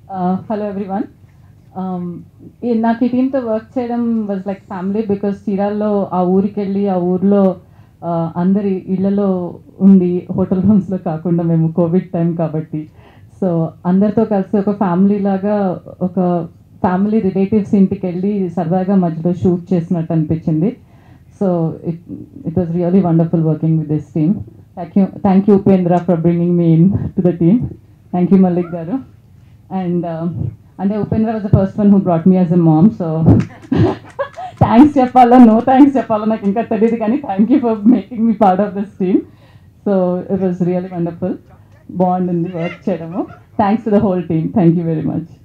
hello everyone నాకు ఈ టీంతో వర్క్ చేయడం వాజ్ లైక్ ఫ్యామిలీ బికాస్ చీరాల్లో ఆ ఊరికి వెళ్ళి ఆ ఊర్లో uh, అందరి ఇళ్లలో ఉండి హోటల్ రూమ్స్లో కాకుండా మేము కోవిడ్ టైం కాబట్టి సో అందరితో కలిసి ఒక ఫ్యామిలీ లాగా ఒక ఫ్యామిలీ రిలేటివ్స్ ఇంటికి వెళ్ళి సరదాగా మధ్యలో షూట్ చేసినట్టు అనిపించింది so it it was really wonderful working with this team thank you thank you Upendra for bringing me in to the team thank you Mallik garu and అంటే Upendra was the first one who brought me as a mom so thanks చెప్పాలో no thanks చెప్పాలో నాకు ఇంకా తెలియదు కానీ thank you for making me part of this team so it was really wonderful బాగుండింది work చేయడము thanks to the whole team thank you very much